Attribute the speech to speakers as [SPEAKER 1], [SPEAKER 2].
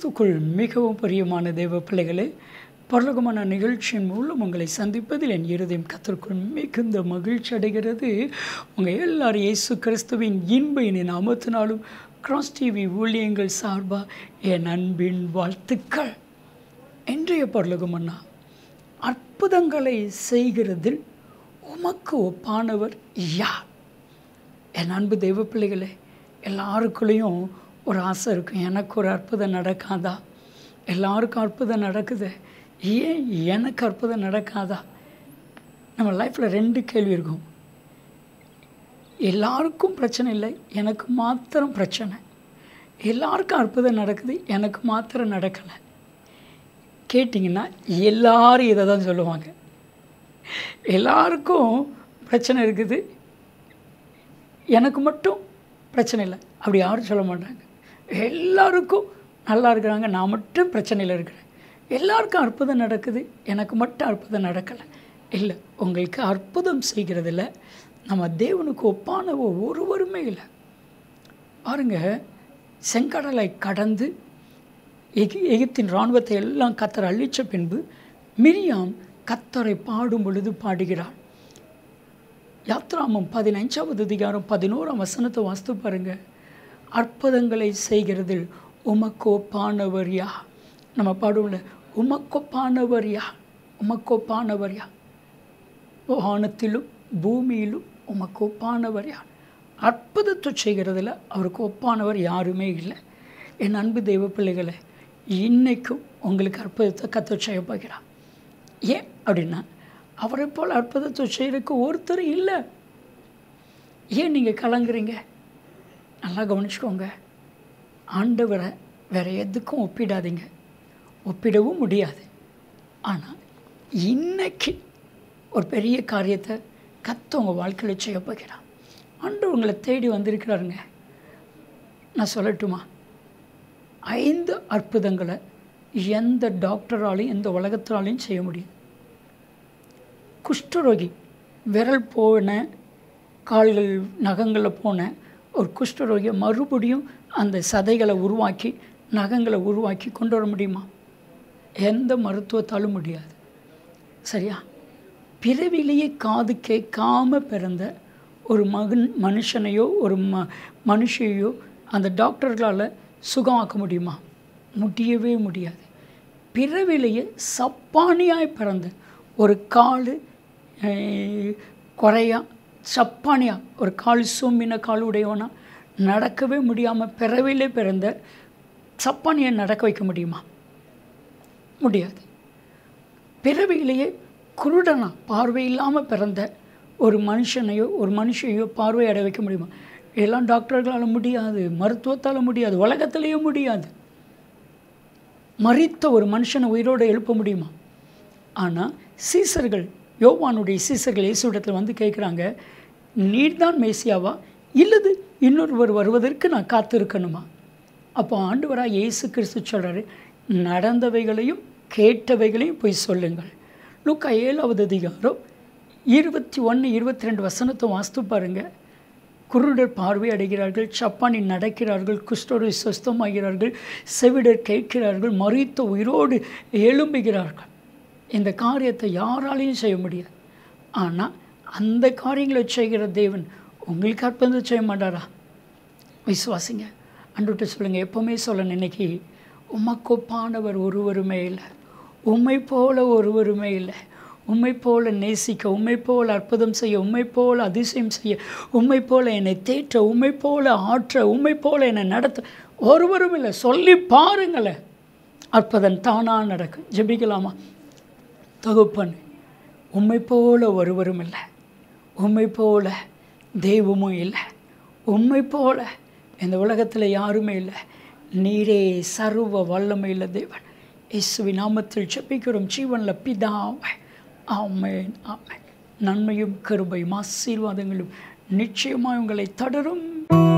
[SPEAKER 1] கிறிஸ்துக்குள் மிகவும் பிரியமான தேவ பிள்ளைகளே பரலோகமான நிகழ்ச்சியின் மூலம் உங்களை சந்திப்பதில் என் இருதயம் கத்திற்குள் மிகுந்த மகிழ்ச்சி அடைகிறது உங்கள் எல்லாரும் இயேசு கிறிஸ்துவின் இன்ப இனி நாமத்தினாலும் கிராஸ் டிவி ஊழியங்கள் சார்பாக என் அன்பின் வாழ்த்துக்கள் இன்றைய பரலோகமன்னா அற்புதங்களை செய்கிறதில் உமக்கு ஒப்பானவர் யார் என் அன்பு தெய்வ பிள்ளைகளே எல்லாருக்குள்ளேயும் ஒரு ஆசை இருக்கும் எனக்கு ஒரு அற்புதம் நடக்காதா எல்லாருக்கும் அற்புதம் நடக்குது ஏன் எனக்கு அற்புதம் நடக்காதா நம்ம லைஃப்பில் ரெண்டு கேள்வி இருக்கும் எல்லாருக்கும் பிரச்சனை இல்லை எனக்கு மாத்திரம் பிரச்சனை எல்லாருக்கும் அற்புதம் நடக்குது எனக்கு மாத்திரம் நடக்கலை கேட்டிங்கன்னா எல்லாரும் இதை தான் சொல்லுவாங்க எல்லாருக்கும் பிரச்சனை இருக்குது எனக்கு மட்டும் பிரச்சனை இல்லை அப்படி யாரும் சொல்ல மாட்டாங்க எல்லாருக்கும் நல்லா இருக்கிறாங்க நான் மட்டும் பிரச்சனையில் இருக்கிறேன் எல்லாருக்கும் அற்புதம் நடக்குது எனக்கு மட்டும் அற்புதம் நடக்கலை இல்லை உங்களுக்கு அற்புதம் செய்கிறதில்ல நம்ம தேவனுக்கு ஒப்பான ஒருவருமே இல்லை பாருங்க செங்கடலை கடந்து எகி எகிப்தின் இராணுவத்தை எல்லாம் கத்தரை அழித்த பின்பு மிரியாம் கத்தரை பாடும் பொழுது பாடுகிறாள் யாத்ராமம் பதினஞ்சாவது அதிகாரம் பதினோராம் வசனத்தை வாஸ்து பாருங்க அற்புதங்களை செய்கிறதில் உமக்கோப்பானவர் யா நம்ம பாடுவோம்ல உமக்கொப்பானவர் யா உமக்கொப்பானவர் யா வானத்திலும் பூமியிலும் உமக்கொப்பானவர் யா அற்புதத்தை செய்கிறதுல அவருக்கு ஒப்பானவர் யாருமே இல்லை என் அன்பு தெய்வ பிள்ளைகளை இன்னைக்கும் உங்களுக்கு அற்புதத்தை கற்று செய்ய போகிறார் ஏன் அப்படின்னா அவரை போல் அற்புதத்தை செய்கிறதுக்கு ஒருத்தர் இல்லை ஏன் நீங்கள் கலங்குறீங்க நல்லா கவனிச்சுக்கோங்க ஆண்டவரை வேறு எதுக்கும் ஒப்பிடாதீங்க ஒப்பிடவும் முடியாது ஆனால் இன்னைக்கு ஒரு பெரிய காரியத்தை கற்று உங்கள் வாழ்க்கையில் செய்ய போகிறான் ஆண்டு உங்களை தேடி வந்திருக்கிறாருங்க நான் சொல்லட்டுமா ஐந்து அற்புதங்களை எந்த டாக்டராலையும் எந்த உலகத்தாலையும் செய்ய முடியும் குஷ்டரோகி விரல் போன கால்கள் நகங்களில் போன ஒரு குஷ்டரோகியை மறுபடியும் அந்த சதைகளை உருவாக்கி நகங்களை உருவாக்கி கொண்டு வர முடியுமா எந்த மருத்துவத்தாலும் முடியாது சரியா பிறவிலேயே காது கேட்காம பிறந்த ஒரு மகன் மனுஷனையோ ஒரு ம மனுஷையோ அந்த டாக்டர்களால் சுகமாக்க முடியுமா முடியவே முடியாது பிறவிலேயே சப்பானியாய் பிறந்த ஒரு கால் குறையா சப்பானியா ஒரு கால் சோம்பின கால் உடையவனா நடக்கவே முடியாமல் பிறவிலே பிறந்த சப்பானியை நடக்க வைக்க முடியுமா முடியாது பிறவியிலேயே குருடனா பார்வை இல்லாமல் பிறந்த ஒரு மனுஷனையோ ஒரு மனுஷையோ பார்வை அடை வைக்க முடியுமா இதெல்லாம் டாக்டர்களால் முடியாது மருத்துவத்தால் முடியாது உலகத்திலேயே முடியாது மறித்த ஒரு மனுஷனை உயிரோடு எழுப்ப முடியுமா ஆனால் சீசர்கள் யோவானுடைய சீசர்கள் இயேசுடத்தில் வந்து கேட்குறாங்க நீர்தான் மேசியாவா இல்லது இன்னொருவர் வருவதற்கு நான் காத்திருக்கணுமா அப்போ ஆண்டவராக இயேசு கிறிஸ்து சொல்கிறாரு நடந்தவைகளையும் கேட்டவைகளையும் போய் சொல்லுங்கள் லுக்கா ஏழாவது அதிகாரம் இருபத்தி ஒன்று இருபத்தி ரெண்டு வசனத்தை வாஸ்து பாருங்கள் குருடர் பார்வை அடைகிறார்கள் சப்பானி நடக்கிறார்கள் குஷ்டோடு சுஸ்தமாகிறார்கள் செவிடர் கேட்கிறார்கள் மறித்த உயிரோடு எழும்புகிறார்கள் இந்த காரியத்தை யாராலையும் செய்ய முடியாது ஆனால் அந்த காரியங்களை செய்கிற தேவன் உங்களுக்கு அற்புதம் செய்ய மாட்டாரா விசுவாசிங்க அன்றுட்டு சொல்லுங்கள் எப்போவுமே சொல்ல இன்னைக்கு உமக்கொப்பானவர் ஒருவருமே இல்லை உண்மை போல ஒருவருமே இல்லை உண்மை போல நேசிக்க உண்மை போல அற்புதம் செய்ய உண்மை போல அதிசயம் செய்ய உண்மை போல என்னை தேற்ற உண்மை போல ஆற்ற உண்மை போல என்னை நடத்த ஒருவரும் இல்லை சொல்லி பாருங்களேன் அற்புதம் தானாக நடக்கும் ஜெபிக்கலாமா தகுப்பன் உண்மை போல ஒருவரும் இல்லை உண்மை போல தெய்வமும் இல்லை உண்மை போல இந்த உலகத்தில் யாருமே இல்லை நீரே சர்வ வல்லமையில் தேவன் இயேசுவின் நாமத்தில் செப்பிக்கிறோம் ஜீவனில் பிதாவை ஆமேன் ஆமேன் நன்மையும் கருபையும் ஆசீர்வாதங்களும் நிச்சயமாக உங்களை தொடரும்